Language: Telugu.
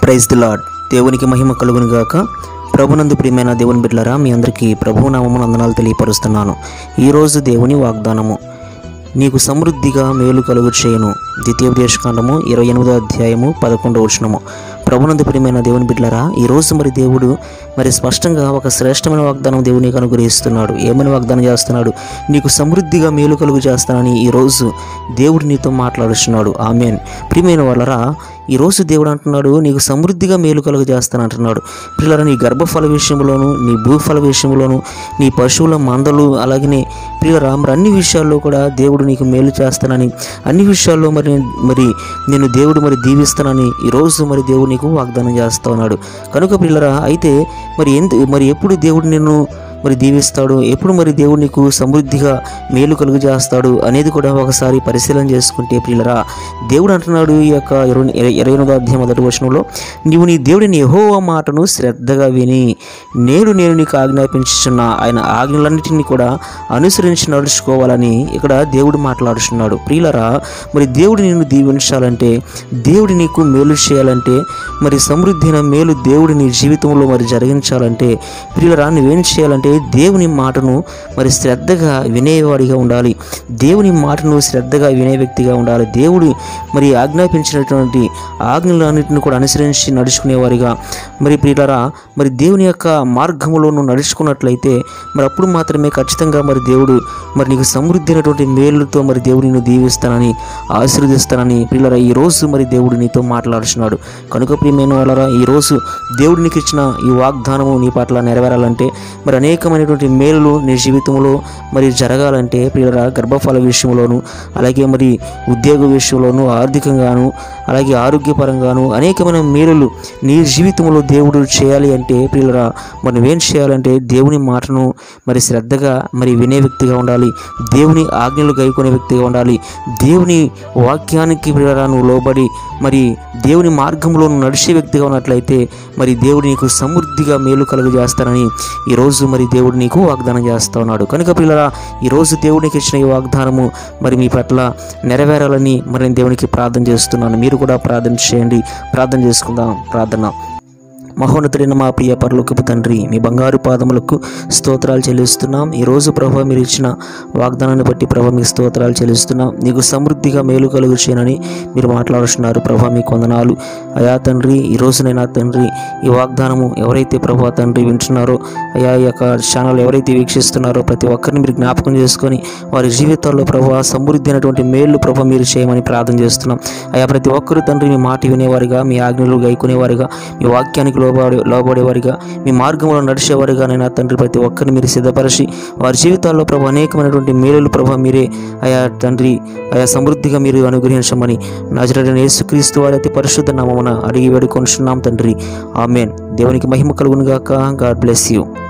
ప్రైజ్ ది లాడ్ దేవునికి మహిమ కలుగును గాక ప్రభునందు ప్రియమైన దేవుని బిడ్డలారా మీ అందరికీ ప్రభు నామమున వందనాలు తెలియపరుస్తున్నాను ఈరోజు దేవుని వాగ్దానము నీకు సమృద్ధిగా మేలు కలుగు చేయను ద్వితీయోపదేశకాండము ఇరవై ఎనిమిదో అధ్యాయము పదకొండవ వచనము ప్రభునందు ప్రియమైన దేవుని బిడ్డలారా ఈరోజు మరి దేవుడు మరి స్పష్టంగా ఒక శ్రేష్టమైన వాగ్దానం దేవునికి అనుగ్రహిస్తున్నాడు ఏమని వాగ్దానం చేస్తున్నాడు నీకు సమృద్ధిగా మేలు కలుగు చేస్తానని ఈరోజు దేవుడు నీతో మాట్లాడుతున్నాడు ఆమెన్ ప్రియమైన వాళ్ళరా ఈరోజు దేవుడు అంటున్నాడు నీకు సమృద్ధిగా మేలు కలుగు చేస్తాను అంటున్నాడు పిల్లల నీ గర్భఫల విషయంలోను నీ భూఫల విషయంలోను నీ పశువుల మందలు అలాగనే పిల్లరా మరి అన్ని విషయాల్లో కూడా దేవుడు నీకు మేలు చేస్తానని అన్ని విషయాల్లో మరి మరి నేను దేవుడు మరి దీవిస్తానని ఈరోజు మరి దేవుడు నీకు వాగ్దానం చేస్తా ఉన్నాడు కనుక పిల్లరా అయితే మరి ఎందు మరి ఎప్పుడు దేవుడు నిన్ను మరి దీవిస్తాడు ఎప్పుడు మరి దేవుడు నీకు సమృద్ధిగా మేలు కలుగు చేస్తాడు అనేది కూడా ఒకసారి పరిశీలన చేసుకుంటే ప్రియులరా దేవుడు అంటున్నాడు ఈ యొక్క ఇరవై ఇరవై ఎనిమిదో అధ్యాయం మొదటి వచనంలో నీవు నీ దేవుడిని యెహోవా మాటను శ్రద్ధగా విని నేడు నేను నీకు ఆజ్ఞాపించుచున్న ఆయన ఆజ్ఞలన్నిటిని కూడా అనుసరించి నడుచుకోవాలని ఇక్కడ దేవుడు మాట్లాడుతున్నాడు ప్రియులరా మరి దేవుడు నిన్ను దీవించాలంటే దేవుడు నీకు మేలు చేయాలంటే మరి సమృద్ధి అయిన మేలు దేవుడు నీ జీవితంలో మరి జరిగించాలంటే ప్రియులరా నువ్వేం చేయాలంటే దేవుని మాటను మరి శ్రద్ధగా వినేవాడిగా ఉండాలి దేవుని మాటను శ్రద్ధగా వినే వ్యక్తిగా ఉండాలి దేవుడు మరి ఆజ్ఞాపించినటువంటి ఆజ్ఞలన్నింటిని కూడా అనుసరించి నడుచుకునేవారిగా మరి ప్రియులరా మరి దేవుని యొక్క మార్గంలో నువ్వు నడుచుకున్నట్లయితే మరి అప్పుడు మాత్రమే ఖచ్చితంగా మరి దేవుడు మరి నీకు సమృద్ధి అయినటువంటి మేలుతో మరి దేవుడు నిన్ను దీవిస్తానని ఆశీర్వదిస్తానని ప్రియులరా ఈ రోజు మరి దేవుడు నీతో మాట్లాడుతున్నాడు కనుక ప్రియమైన వాళ్ళరా ఈ రోజు దేవుడు నీకు ఇచ్చిన ఈ వాగ్దానము నీ పట్ల నెరవేరాలంటే మరి అనేకమైనటువంటి మేలులు నీ జీవితంలో మరి జరగాలంటే ప్రియులరా గర్భఫల విషయంలోను అలాగే మరి ఉద్యోగ విషయంలోను ఆర్థికంగాను అలాగే ఆరోగ్యపరంగాను అనేకమైన మేలులు నీ జీవితంలో దేవుడు చేయాలి అంటే ప్రియులరా మరి నువ్వేం చేయాలంటే దేవుని మాటను మరి శ్రద్ధగా మరి వినే వ్యక్తిగా ఉండాలి దేవుని ఆజ్ఞలు గైకొనే వ్యక్తిగా ఉండాలి దేవుని వాక్యానికి ప్రియులరా నువ్వు లోబడి మరి దేవుని మార్గంలో నువ్వు నడిచే వ్యక్తిగా ఉన్నట్లయితే మరి దేవుడు నీకు సమృద్ధిగా మేలు కలుగు చేస్తానని ఈరోజు మరి దేవుడు నీకు వాగ్దానం చేస్తా ఉన్నాడు కనుక పిల్లరా ఈరోజు దేవునికి ఇచ్చిన ఈ వాగ్దానము మరి మీ పట్ల నెరవేరాలని మరి నేను దేవునికి ప్రార్థన చేస్తున్నాను మీరు కూడా ప్రార్థన చేయండి ప్రార్థన చేసుకుందాం ప్రార్థన మహోన్నతుడైన మా ప్రియ పరలోకపు తండ్రి మీ బంగారు పాదములకు స్తోత్రాలు చెల్లిస్తున్నాం ఈరోజు ప్రభావ మీరు ఇచ్చిన వాగ్దానాన్ని బట్టి ప్రభావ మీకు స్తోత్రాలు చెల్లిస్తున్నాం నీకు సమృద్ధిగా మేలు కలుగు చేయనని మీరు మాట్లాడుతున్నారు ప్రభా మీకు వందనాలు అయా తండ్రి ఈ రోజునైనా తండ్రి ఈ వాగ్దానము ఎవరైతే ప్రభా తండ్రి వింటున్నారో అయా ఈ యొక్క ఛానల్ ఎవరైతే వీక్షిస్తున్నారో ప్రతి ఒక్కరిని మీరు జ్ఞాపకం చేసుకొని వారి జీవితాల్లో ప్రభా సమృద్ధి అయినటువంటి మేలు ప్రభా మీరు చేయమని ప్రార్థన చేస్తున్నాం అయా ప్రతి ఒక్కరు తండ్రి మీ మాట వినేవారిగా మీ ఆజ్ఞలు గైకునేవారిగా మీ వాక్యానికి లోబడే లోబడేవారిగా మీ మార్గంలో నడిచేవారిగా నైనా తండ్రి ప్రతి ఒక్కరిని మీరు సిద్ధపరిచి వారి జీవితాల్లో ప్రభు అనేకమైనటువంటి మేలులు ప్రభు మీరే ఆయా తండ్రి ఆయా సమృద్ధిగా మీరు అనుగ్రహించమని నజరడైన యేసుక్రీస్తు వారి అతి పరిశుద్ధ నామమున అడిగి వేడుకొనుచున్నాం తండ్రి ఆమెన్ దేవునికి మహిమ కలుగునుగాక గాడ్ బ్లెస్ యూ